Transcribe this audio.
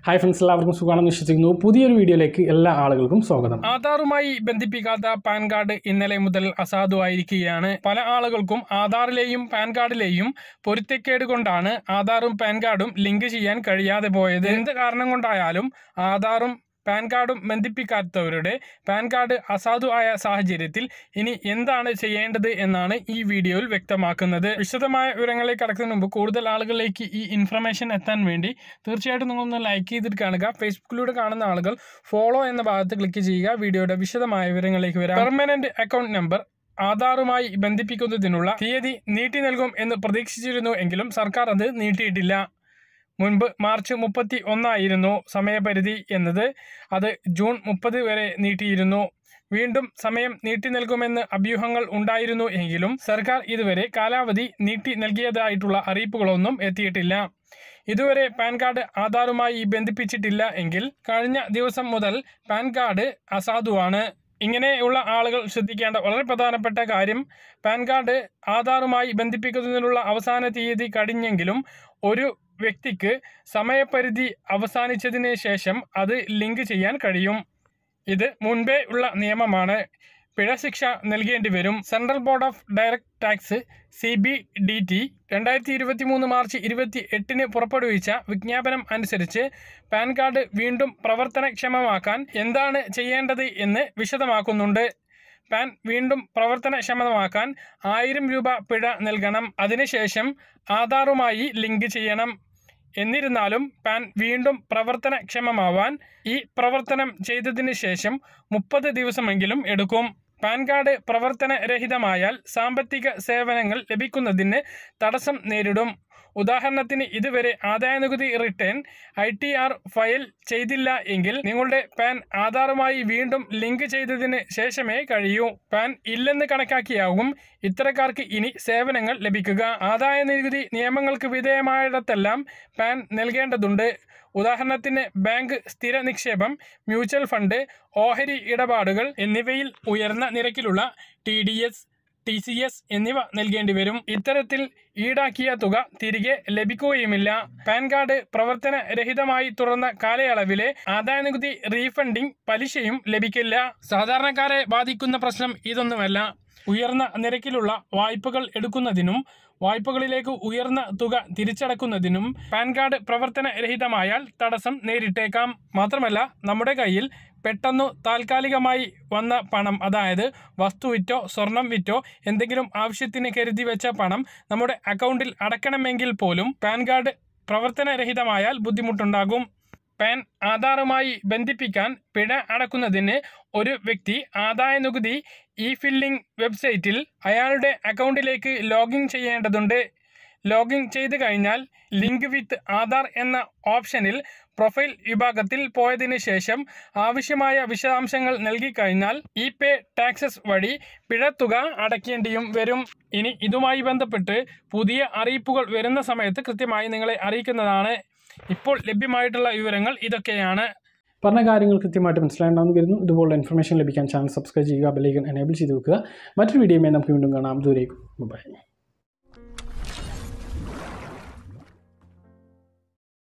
hi friends എല്ലാവർക്കും സുഖമാണെന്ന് വിശ്വസിക്കുന്നു പുതിയൊരു വീഡിയോയിലേക്ക് എല്ലാ ആളുകൾക്കും സ്വാഗതം ആധാറുമായി ബന്ധിപ്പിക്കാത്ത പാൻ കാർഡ് ഇന്നലെ മുതൽ അസാധുവായിരിക്കുകയാണ് പല ആളുകൾക്കും ആധാറിലെയും പാൻ കാർഡിലെയും പൊരുത്തക്കേട് കൊണ്ടാണ് ആധാറും പാൻ കാർഡും ലിങ്ക് ചെയ്യാൻ കഴിയാതെ പോയത് എന്ത് കാരണം കൊണ്ടായാലും ആധാറും പാൻ കാർഡും ബന്ധിപ്പിക്കാത്തവരുടെ പാൻ കാർഡ് അസാധു ആയ സാഹചര്യത്തിൽ ഇനി എന്താണ് ചെയ്യേണ്ടത് എന്നാണ് ഈ വീഡിയോയിൽ വ്യക്തമാക്കുന്നത് വിശദമായ വിവരങ്ങളിലേക്ക് കടക്കുന്നതിന് മുമ്പ് കൂടുതൽ ആളുകളിലേക്ക് ഈ ഇൻഫർമേഷൻ എത്താൻ വേണ്ടി തീർച്ചയായിട്ടും നിങ്ങളൊന്ന് ലൈക്ക് ചെയ്തിട്ട് കാണുക ഫേസ്ബുക്കിലൂടെ കാണുന്ന ആളുകൾ ഫോളോ എന്ന ഭാഗത്ത് ക്ലിക്ക് ചെയ്യുക വീഡിയോയുടെ വിശദമായ വിവരങ്ങളിലേക്ക് വരാം പെർമനന്റ് അക്കൗണ്ട് നമ്പർ ആധാറുമായി ബന്ധിപ്പിക്കുന്നതിനുള്ള തീയതി നീട്ടി നൽകും എന്ന് പ്രതീക്ഷിച്ചിരുന്നു എങ്കിലും സർക്കാർ അത് നീട്ടിയിട്ടില്ല മുൻപ് മാർച്ച് മുപ്പത്തി ഒന്നായിരുന്നു സമയപരിധി എന്നത് അത് ജൂൺ മുപ്പത് വരെ നീട്ടിയിരുന്നു വീണ്ടും സമയം നീട്ടി നൽകുമെന്ന് അഭ്യൂഹങ്ങൾ ഉണ്ടായിരുന്നു എങ്കിലും സർക്കാർ ഇതുവരെ കാലാവധി നീട്ടി നൽകിയതായിട്ടുള്ള അറിയിപ്പുകളൊന്നും എത്തിയിട്ടില്ല ഇതുവരെ പാൻ കാർഡ് ആധാറുമായി ബന്ധിപ്പിച്ചിട്ടില്ല എങ്കിൽ കഴിഞ്ഞ ദിവസം മുതൽ പാൻ കാർഡ് അസാധുവാണ് ഇങ്ങനെയുള്ള ആളുകൾ ശ്രദ്ധിക്കേണ്ട വളരെ പ്രധാനപ്പെട്ട കാര്യം പാൻ കാർഡ് ആധാറുമായി ബന്ധിപ്പിക്കുന്നതിനുള്ള അവസാന തീയതി കഴിഞ്ഞെങ്കിലും ഒരു വ്യക്തിക്ക് സമയപരിധി അവസാനിച്ചതിന് ശേഷം അത് ലിങ്ക് ചെയ്യാൻ കഴിയും ഇത് മുൻപേ ഉള്ള നിയമമാണ് പിഴ ശിക്ഷ നൽകേണ്ടി വരും central board of direct tax C B D T രണ്ടായിരത്തി ഇരുപത്തി മൂന്ന് മാർച്ച് ഇരുപത്തി എട്ടിന് പുറപ്പെടുവിച്ച വിജ്ഞാപനം അനുസരിച്ച് പാൻ കാർഡ് വീണ്ടും പ്രവർത്തനക്ഷമമാക്കാൻ എന്താണ് ചെയ്യേണ്ടത് എന്ന് വിശദമാക്കുന്നുണ്ട് പാൻ വീണ്ടും പ്രവർത്തനക്ഷമമാക്കാൻ ആയിരം രൂപ പിഴ നൽകണം അതിനുശേഷം ആധാറുമായി ലിങ്ക് ചെയ്യണം എന്നിരുന്നാലും പാൻ വീണ്ടും പ്രവർത്തനക്ഷമമാവാൻ ഈ പ്രവർത്തനം ചെയ്തതിന് ശേഷം മുപ്പത് ദിവസമെങ്കിലും എടുക്കും പാൻ കാർഡ് പ്രവർത്തനരഹിതമായാൽ സാമ്പത്തിക സേവനങ്ങൾ ലഭിക്കുന്നതിന് തടസ്സം നേരിടും ഉദാഹരണത്തിന് ഇതുവരെ ആദായനികുതി return I T R file ചെയ്തില്ല എങ്കിൽ നിങ്ങളുടെ പാൻ ആധാറുമായി വീണ്ടും ലിങ്ക് ചെയ്തതിന് ശേഷമേ കഴിയൂ പാൻ ഇല്ലെന്ന് കണക്കാക്കിയാകും ഇത്തരക്കാർക്ക് ഇനി സേവനങ്ങൾ ലഭിക്കുക ആദായ നികുതി നിയമങ്ങൾക്ക് വിധേയമായിടത്തെല്ലാം പാൻ നൽകേണ്ടതുണ്ട് ഉദാഹരണത്തിന് ബാങ്ക് സ്ഥിര നിക്ഷേപം മ്യൂച്വൽ ഫണ്ട് ഓഹരി ഇടപാടുകൾ എന്നിവയിൽ ഉയർന്ന നിരക്കിലുള്ള T D S T C S എന്നിവ നൽകേണ്ടി വരും ഇത്തരത്തിൽ ഈടാക്കിയ തുക തിരികെ ലഭിക്കുകയുമില്ല പാൻ കാർഡ് പ്രവർത്തനരഹിതമായി തുറന്ന കാലയളവിലെ ആദായനികുതി റീഫണ്ടിംഗ് പലിശയും ലഭിക്കില്ല സാധാരണക്കാരെ ബാധിക്കുന്ന പ്രശ്നം ഇതൊന്നുമല്ല ഉയർന്ന നിരക്കിലുള്ള വായ്പകൾ എടുക്കുന്നതിനും വായ്പകളിലേക്ക് ഉയർന്ന തുക തിരിച്ചടക്കുന്നതിനും പാൻ കാർഡ് പ്രവർത്തനരഹിതമായാൽ തടസ്സം നേരിട്ടേക്കാം മാത്രമല്ല നമ്മുടെ കയ്യിൽ പെട്ടെന്നു താൽക്കാലികമായി വന്ന പണം അതായത് വസ്തു വിറ്റോ സ്വർണം വിറ്റോ എന്തെങ്കിലും ആവശ്യത്തിന് കരുതി വെച്ച പണം നമ്മുടെ അക്കൗണ്ടിൽ അടക്കണമെങ്കിൽ പോലും പാൻ കാർഡ് പ്രവർത്തനരഹിതമായാൽ ബുദ്ധിമുട്ടുണ്ടാകും പാൻ ആധാറുമായി ബന്ധിപ്പിക്കാൻ പിഴ അടക്കുന്നതിന് ഒരു വ്യക്തി ആദായ നികുതി ഇ ഫില്ലിംഗ് വെബ്സൈറ്റിൽ അയാളുടെ അക്കൗണ്ടിലേക്ക് ലോഗിൻ ചെയ്യേണ്ടതുണ്ട് ലോഗിൻ ചെയ്ത് കഴിഞ്ഞാൽ ലിങ്ക് വിത്ത് ആധാർ എന്ന ഓപ്ഷനിൽ പ്രൊഫൈൽ വിഭാഗത്തിൽ പോയതിനു ശേഷം ആവശ്യമായ വിശദാംശങ്ങൾ നൽകിക്കഴിഞ്ഞാൽ ഇ പേ ടാക്സസ് വഴി പിഴത്തുക അടയ്ക്കേണ്ടിയും വരും ഇനി ഇതുമായി ബന്ധപ്പെട്ട് പുതിയ അറിയിപ്പുകൾ വരുന്ന സമയത്ത് കൃത്യമായി നിങ്ങളെ അറിയിക്കുന്നതാണ് ഇപ്പോൾ ലഭ്യമായിട്ടുള്ള വിവരങ്ങൾ ഇതൊക്കെയാണ് പറഞ്ഞ കാര്യങ്ങൾ കൃത്യമായിട്ട് മനസ്സിലായിട്ടുണ്ടാകുന്നു കരുതുന്നു ഇതുപോലുള്ള ഇൻഫർമേഷൻ ലഭിക്കാൻ ചാനൽ സബ്സ്ക്രൈബ് ചെയ്യുക ബെല്ലൈക്കൻ എനേബിൾ ചെയ്ത് വെക്കുക മറ്റൊരു വീഡിയോയുമായി നമുക്ക് വീണ്ടും കാണാം ദൂരേക്കും ബൈ